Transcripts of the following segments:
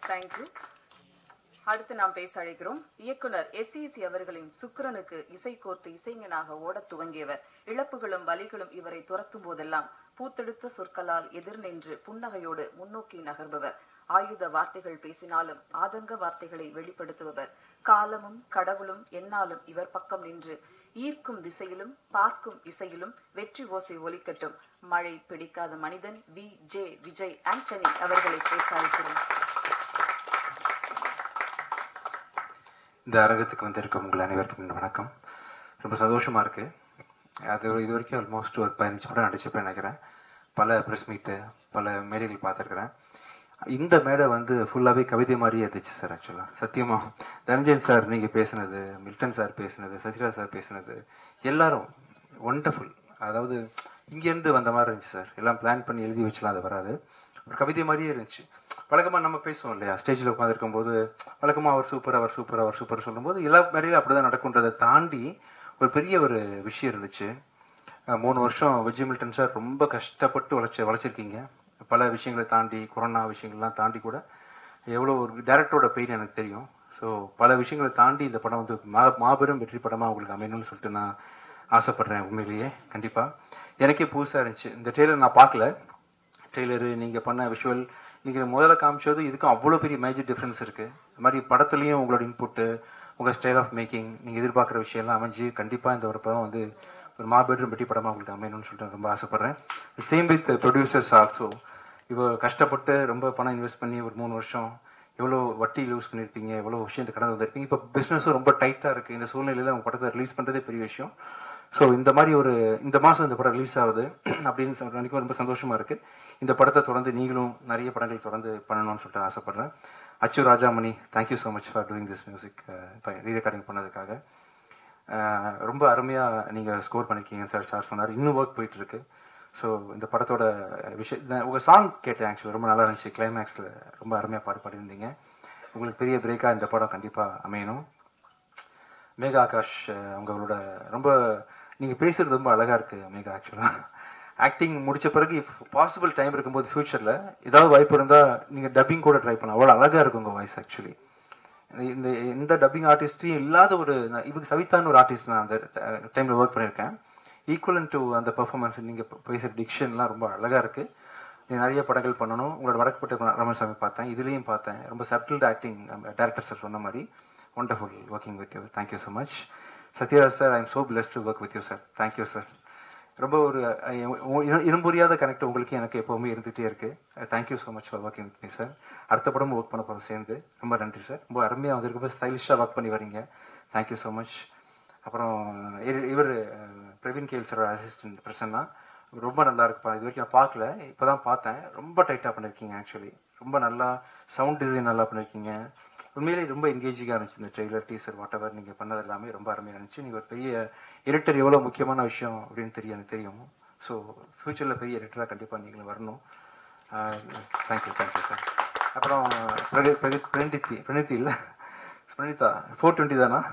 thank you அடுத்து நாம் பேச அழைக்கிறோம் இயக்குனர் எஸ்இசி அவர்களின் சுக்கிரனுக்கு இசை கோர்த்து இசைஞனாக ஓடத் துவங்கியவர் இழப்புகளும் வலிகளும் இவரை துரத்தும் போதெல்லாம் பூத்தெடுத்த சொற்களால் எதிர் நின்று புன்னகையோடு முன்னோக்கி நகர்பவர் ஆயுத வார்த்தைகள் பேசினாலும் ஆதங்க வார்த்தைகளை வெளிப்படுத்துபவர் காலமும் கடவுளும் எந்நாளும் இவர் பக்கம் நின்று ஈர்க்கும் திசையிலும் பார்க்கும் இசையிலும் வெற்றி ஓசை ஒலிக்கட்டும் மழை பிடிக்காத மனிதன் வி ஜே விஜய் ஆண்டனி அவர்களை பேச அழைக்கிறோம் இந்த அரங்கத்துக்கு வந்திருக்கும் உங்கள் அனைவருக்கும் என் வணக்கம் ரொம்ப சந்தோஷமாக இருக்குது அது ஒரு- இது வரைக்கும் ஆல்மோஸ்ட் ஒரு பதினஞ்சு படம் நடிச்சப்ப நினைக்கிறேன் பல ப்ரெஸ் மீட்டு பல மேடைகள் பார்த்துருக்குறேன் இந்த மேடை வந்து ஃபுல்லாகவே கவிதை மாதிரியே இருந்துச்சு சார் ஆக்சுவலாக சத்தியமாக தனஞ்சன் சார் நீங்கள் பேசுனது மில்டன் சார் பேசுனது சசிரா சார் பேசுனது எல்லாரும் ஒண்டர்ஃபுல் அதாவது இங்கேருந்து வந்த மாதிரி இருந்துச்சு சார் எல்லாம் பிளான் பண்ணி எழுதி வச்சுலாம் அது வராது ஒரு கவிதை மாதிரியே இருந்துச்சு வழக்கமாக நம்ம பேசுவோம் இல்லையா ஸ்டேஜில் உட்காந்துருக்கும் போது வழக்கமாக அவர் சூப்பர் அவர் சூப்பர் அவர் சூப்பர் சொல்லும்போது எல்லா மேடையிலும் அப்படி தான் நடக்குன்றதை தாண்டி ஒரு பெரிய ஒரு விஷயம் இருந்துச்சு அஹ் மூணு வருஷம் விஜய் மில்டன் சார் ரொம்ப கஷ்டப்பட்டு வளைச்ச வளைச்சிருக்கீங்க பல விஷயங்களை தாண்டி கொரோனா விஷயங்கள்லாம் தாண்டி கூட எவ்வளோ ஒரு டேரக்டரோட பெயின் எனக்கு தெரியும் ஸோ பல விஷயங்களை தாண்டி இந்த படம் வந்து மா மாபெரும் வெற்றி படமாக உங்களுக்கு அமையணும்னு சொல்லிட்டு நான் ஆசைப்பட்றேன் உண்மையிலேயே கண்டிப்பாக எனக்கே புதுசாக இருந்துச்சு இந்த ட்ரெய்லர் நான் பார்க்கல ட்ரெய்லரு நீங்கள் பண்ண விஷுவல் நீங்கள் முதல்ல காமிச்சது இதுக்கும் அவ்வளோ பெரிய மேஜர் டிஃப்ரென்ஸ் இருக்குது இந்த மாதிரி படத்துலையும் உங்களோட இன்புட்டு உங்கள் ஸ்டைல் ஆஃப் மேக்கிங் நீங்கள் எதிர்பார்க்குற விஷயம்லாம் அமைஞ்சு கண்டிப்பாக இந்த ஒரு படம் வந்து ஒரு மாபெரும் வெற்றி படமாக உங்களுக்கு அமையணும்னு சொல்லிட்டு ரொம்ப ஆசைப்பட்றேன் சேம் வித் ப்ரொடியூசர்ஸ் ஆல்சோ இவ்வளோ கஷ்டப்பட்டு ரொம்ப பணம் இன்வெஸ்ட் பண்ணி ஒரு மூணு வருஷம் எவ்வளோ வட்டி யூஸ் பண்ணியிருப்பீங்க எவ்வளோ விஷயத்தை கடந்து வந்திருப்பீங்க இப்போ பிஸ்னஸும் ரொம்ப டைட்டாக இருக்குது இந்த சூழ்நிலையில் உங்கள் படத்தை ரிலீஸ் பண்ணுறதே பெரிய விஷயம் ஸோ இந்த மாதிரி ஒரு இந்த மாதம் இந்த படம் ரிலீஸ் ஆகுது அப்படின்னு சொல்ற அன்னைக்கு ரொம்ப சந்தோஷமாக இருக்குது இந்த படத்தை தொடர்ந்து நீங்களும் நிறைய படங்கள் தொடர்ந்து பண்ணணும்னு சொல்லிட்டு ஆசைப்பட்றேன் Achu Rajamani thank you so much for doing this music rerecording பண்ணதுக்காக அஹ், ரொம்ப அருமையாக நீங்கள் ஸ்கோர் பண்ணியிருக்கீங்க சார் சார் சொன்னார் இன்னும் ஒர்க் போயிட்டு இருக்கு ஸோ இந்த படத்தோட விஷயம் நான் உங்கள் சாங் கேட்டேன் ஆக்சுவலி ரொம்ப நல்லா இருந்துச்சு கிளைமேக்ஸில் ரொம்ப அருமையாக பாடு பாடியிருந்தீங்க உங்களுக்கு பெரிய பிரேக்காக இந்த படம் கண்டிப்பாக அமையணும் மேகா ஆகாஷ் அஹ், அவங்களோட ரொம்ப நீங்கள் பேசுறது ரொம்ப அழகாக இருக்குது மேகா ஆக்சுவலாக ஆக்டிங் முடிச்ச பிறகு இஃப் பாசிபிள் டைம் இருக்கும்போது ஃப்யூச்சரில் ஏதாவது வாய்ப்பு இருந்தால் நீங்கள் டப்பிங் கூட ட்ரை பண்ணலாம் அவ்வளோ அழகாக இருக்கும் உங்கள் வாய்ஸ் ஆக்சுவலி இந்த எந்த டப்பிங் ஆர்டிஸ்ட்டையும் இல்லாத ஒரு நான் இவங்க சவிதான்னு ஒரு ஆர்டிஸ்ட் நான் அந்த டைமில் ஒர்க் பண்ணியிருக்கேன் ஈக்குவலன் டு அந்த பெர்ஃபார்மன்ஸ் நீங்கள் பேசுகிற டிக்ஷன்லாம் ரொம்ப அழகாக இருக்குது நீங்க நிறைய படங்கள் பண்ணணும் உங்களோட வடக்குப்பட்ட ரமணசாமி பார்த்தேன் இதுலேயும் பார்த்தேன் ரொம்ப சட்டில்டு ஆக்டிங் டேரக்டர் சார் சொன்ன மாதிரி wonderful working with you thank you so much Sathyaraj sir I am so blessed to work with you sir thank you sir ரொம்ப ஒரு இரும்புரியாத கனெக்ட் உங்களுக்கு எனக்கு எப்போவுமே இருந்துகிட்டே இருக்கு thank you so much for working with me sir அடுத்த படமும் ஒர்க் பண்ண போகிறோம் சேர்ந்து ரொம்ப நன்றி சார் ரொம்ப அருமையாக வந்திருக்க ஸ்டைலிஷாக ஒர்க் பண்ணி வரீங்க தேங்க்யூ ஸோ மச் அப்புறம் இவர் Praveen KL sir assistant Prasanna ரொம்ப நல்லா இருக்குப்பா இது வரைக்கும் நான் பார்க்கல இப்போ தான் பார்த்தேன் ரொம்ப டைட்டாக பண்ணியிருக்கீங்க ஆக்சுவலி ரொம்ப நல்லா சவுண்ட் டிசைன் நல்லா பண்ணியிருக்கீங்க உண்மையிலேயே ரொம்ப என்கேஜிங்காக இருந்துச்சு இந்த ட்ரெய்லர் டீசர் வாட் எவர் நீங்கள் பண்ணது எல்லாமே ரொம்ப அருமையாக இருந்துச்சு நீங்கள் ஒரு பெரிய எடிட்டர் எவ்வளோ முக்கியமான விஷயம் அப்படின்னு தெரியும் எனக்கு தெரியும் ஸோ ஃப்யூச்சரில் பெரிய எடிட்டராக கண்டிப்பாக நீங்களும் வரணும் தேங்க்யூ தேங்க்யூ சார் அப்புறம் பிரகி பிரகி பிரணித்தி பிரணித்தி இல்லை பிரணிதா ஃபோர் டுவெண்ட்டி தானா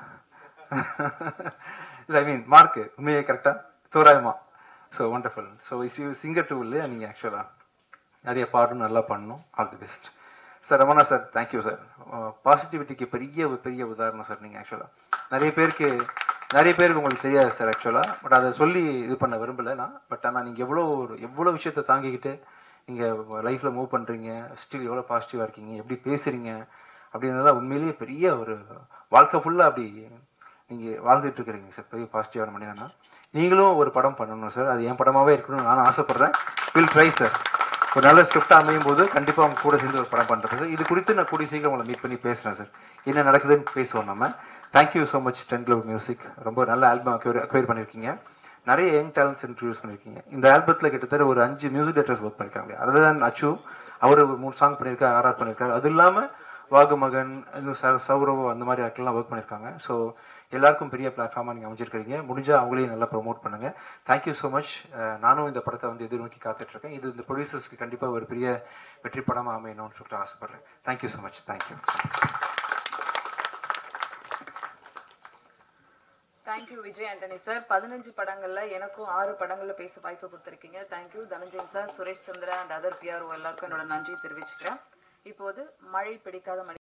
இல்லை ஐ மீன் மார்க்கு உண்மையே கரெக்டாக தோராயமா so wonderful so is you singer too இல்லையா நீங்கள் ஆக்சுவலாக நிறைய பாடணும் நல்லா பண்ணணும் all the best sir Ramana sir thank you sir பாசிட்டிவிட்டிக்கு பெரிய ஒரு பெரிய உதாரணம் சார் நீங்கள் ஆக்சுவலாக நிறைய பேருக்கு நிறைய பேருக்கு உங்களுக்கு தெரியாது சார் ஆக்சுவலாக பட் அதை சொல்லி இது பண்ண விரும்பல நான் பட் ஆனால் நீங்கள் எவ்வளோ ஒரு எவ்வளோ விஷயத்தை தாங்கிக்கிட்டு நீங்கள் லைஃப்பில் மூவ் பண்ணுறீங்க ஸ்டில் எவ்வளோ பாசிட்டிவாக இருக்கீங்க எப்படி பேசுகிறீங்க அப்படின்றதெல்லாம் உண்மையிலேயே பெரிய ஒரு வாழ்க்கை ஃபுல்லாக அப்படி நீங்கள் வாழ்ந்துட்டு இருக்கிறீங்க சார் பெரிய பாசிட்டிவான மனிதனா நீங்களும் ஒரு படம் பண்ணணும் சார் அது என் படமாகவே இருக்கணும்னு நான் ஆசைப்பட்றேன் வில் ட்ரை சார் ஒரு நல்ல ஸ்கிரிப்ட் அமையும் போது கண்டிப்பாக அவங்க கூட சேர்ந்து ஒரு படம் பண்ணுறது இது குறித்து நான் கூடிய சீக்கிரம் உங்களை மீட் பண்ணி பேசுகிறேன் சார் என்ன நடக்குதுன்னு பேசுவோம் நம்ம தேங்க்யூ ஸோ மச் டென் கிளோ மியூசிக் ரொம்ப நல்ல ஆல்பம் அக்வைர் அக்வைர் பண்ணியிருக்கீங்க நிறைய யங் டேலண்ட்ஸ் இன்ட்ரடியூஸ் பண்ணியிருக்கீங்க இந்த ஆல்பத்தில் கிட்டத்தட்ட ஒரு அஞ்சு மியூசிக் டேரக்டர்ஸ் ஒர்க் பண்ணியிருக்காங்க அதர் தான் அச்சு அவர் ஒரு மூணு சாங் பண்ணியிருக்காரு ஆர்ஆர் பண்ணியிருக்காரு அது இல்லாமல் வாகுமகன் இன்னும் ச சௌரவ் அந்த மாதிரி ஆட்கள்லாம் ஒர்க் பண்ணியிருக்காங்க ஸோ எல்லாருக்கும் பெரிய பிளாட்ஃபார்மாக நீங்கள் அமைச்சிருக்கிறீங்க முடிஞ்சால் அவங்களையும் நல்லா ப்ரொமோட் பண்ணுங்கள் தேங்க்யூ ஸோ மச் நானும் இந்த படத்தை வந்து எதிர்நோக்கி காத்துட்ருக்கேன் இது இந்த ப்ரொடியூசர்ஸ்க்கு கண்டிப்பாக ஒரு பெரிய வெற்றி படமாக அமையணும்னு சொல்லிட்டு ஆசைப்பட்றேன் thank you so much thank you thank you Vijay Antony sir பதினஞ்சு படங்கள்ல எனக்கும் ஆறு படங்கள்ல பேச வாய்ப்பு கொடுத்துருக்கீங்க thank you Dhananjayan sir Suresh Chandra and other PRO எல்லாருக்கும் என்னோட நன்றி தெரிவிச்சுக்கிறேன் இப்போது மழை பிடிக்காத